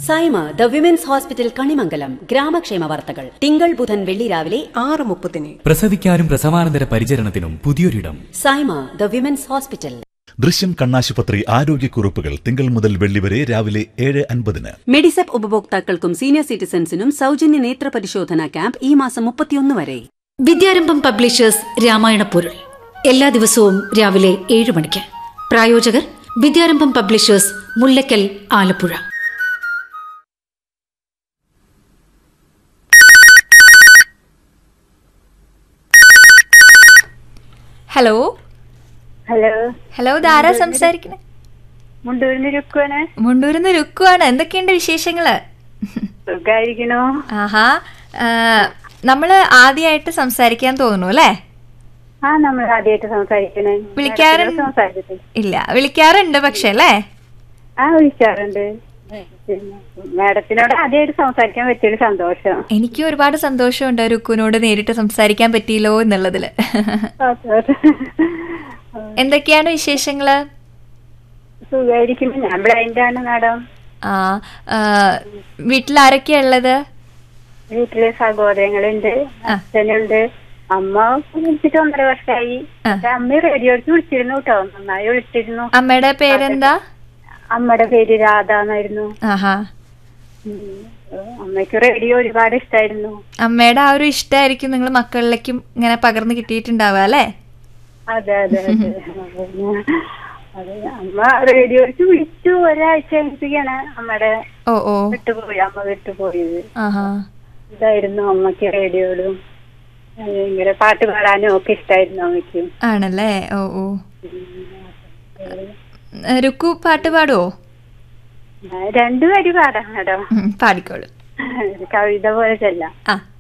Saima the women's hospital Kanimangalam ഗ്രാമക്ഷേമ വാർത്തകൾ തിങ്കൾ ബുധൻ വെള്ളി രാവിലെ ആറ് മുപ്പതിന് പ്രസവിക്കാനും പ്രസവാനന്തര പരിചരണത്തിനും പുതിയൊരിടം Saima the women's hospital Drishyam കണ്ണാശുപത്രി ആരോഗ്യക്കുറിപ്പുകൾ തിങ്കൾ മുതൽ വെള്ളി വരെ രാവിലെ ഏഴ് അൻപതിന് മെഡിസെപ്പ് ഉപഭോക്താക്കൾക്കും സീനിയർ സിറ്റിസൺസിനും സൗജന്യ നേത്ര പരിശോധന ക്യാമ്പ് ഈ മാസം മുപ്പത്തിയൊന്ന് വരെ വിദ്യാരംഭം പബ്ലിഷേഴ്സ് രാമായണ പൊരുൾ എല്ലാ ദിവസവും രാവിലെ ഏഴ് മണിക്ക് പ്രായോജകർ Vidyarambham publishers Mullakkal Alappuzha hello hello hello ഇതാരാ സംസാരിക്കണേ മുണ്ടൂരിന് രുക്കുവാണ് മുണ്ടൂരിന്ന് രുക്കുവാണ് എന്തൊക്കെയുണ്ട് വിശേഷങ്ങള് സുഖായിരിക്കണോ ആഹാ ആ, നമ്മള് ആദ്യമായിട്ട് സംസാരിക്കാൻ തോന്നുന്നു അല്ലേ ആ നമ്മൾ ആദ്യമായിട്ട് സംസാരിക്കണേ വിളിക്കാറ് ഇടയ്ക്ക് സംസാരിച്ചിട്ട് ഇല്ല വിളിക്കാറുണ്ട് പക്ഷെ അല്ലേ ആ വിളിക്കാറുണ്ട് പിന്നെ മാഡത്തിനോട് ആദ്യമായിട്ട് സംസാരിക്കാൻ പറ്റിയൊരു സന്തോഷം എനിക്ക് ഒരുപാട് സന്തോഷമുണ്ട് രുക്കുവിനോട് നേരിട്ട് സംസാരിക്കാൻ പറ്റിയല്ലോ എന്നുള്ളതില് എന്തൊക്കെയാണ് വിശേഷങ്ങള് സുഖായിരിക്കുന്നു ഞാൻ ബ്ലൈൻഡ് ആണ് മാഡം ആ ആ, വീട്ടിൽ ആരൊക്കെയാ ഉള്ളത് വീട്ടിലെ സഹോദരങ്ങളുണ്ട് അച്ഛനുണ്ട് അമ്മ വിളിച്ചിട്ട് ഒന്നര വർഷമായി ആ. പക്ഷെ അമ്മ റേഡിയോയ്ക്ക് വിളിച്ചിരുന്നു കേട്ടോ നന്നായി വിളിച്ചിരുന്നു അമ്മയുടെ പേരെന്താ അമ്മയുടെ പേര് രാധ എന്നായിരുന്നു ആഹാ ഉം. അമ്മയ്ക്ക് റേഡിയോ ഒരുപാട് ഇഷ്ടായിരുന്നു അമ്മയുടെ ആ ഒരു ഇഷ്ടമായിരിക്കും നിങ്ങൾ മക്കളിലേക്കും ഇങ്ങനെ പകർന്നു കിട്ടിയിട്ടുണ്ടാവുക അല്ലേ അതെ അതെ അതെ പിന്നെ അതെ അമ്മ റേഡിയോയ്ക്ക് വിളിച്ചു ഒരാഴ്ച കഴിഞ്ഞിട്ടാണ് അമ്മയുടെ ഓ ഓ വിട്ടുപോയി അമ്മ വിട്ടുപോയത് ആഹാ ഇതായിരുന്നു അമ്മക്ക് റേഡിയോയിലും ഭയങ്കര പാട്ട് പാടാനും ഒക്കെ ഇഷ്ടായിരുന്നു അമ്മയ്ക്ക് ആണല്ലേ ഓ ഓ ഏ, രുക്കു പാട്ട് പാടുവോ രണ്ടു വരി പാടാം കേട്ടോ ഉം, പാടിക്കോളൂ കവിത പോലെ ചെല്ലാം ആ